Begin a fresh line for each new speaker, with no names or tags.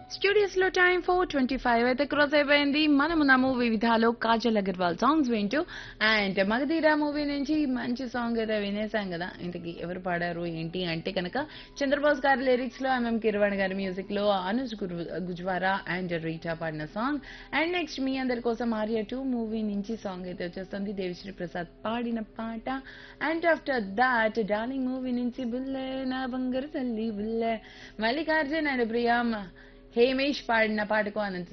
studios లో time four twenty five అయితే cross అయిపోయింది మనమున్నాము వివిధాలో కాజల్ అగర్వాల్ సాంగ్స్ వింటూ అండ్ మగధీరా మూవీ నుంచి మంచి సాంగ్ అయితే వినేసాం కదా ఇంతకి ఎవరు పాడారు ఏంటి అంటే కనుక చంద్రబోస్ గారి లిరిక్స్ లో ఎంఎం కిరవాణి గారి మ్యూజిక్ లో అనుజ్ గురు- గుజ్వారా అండ్ రీటా పాడిన సాంగ్ అండ్ నెక్స్ట్ మీ అందరి కోసం ఆర్య టూ మూవీ నుంచి సాంగ్ అయితే వచ్చేస్తుంది దేవిశ్రీ ప్రసాద్ పాడిన పాట and after that Darling movie నుంచి బుల్లే నా బంగారు తల్లి బుల్లే మల్లికార్జున్ అండ్ ప్రియామ్ హేమేష్ పాడిన పాటకు అనంత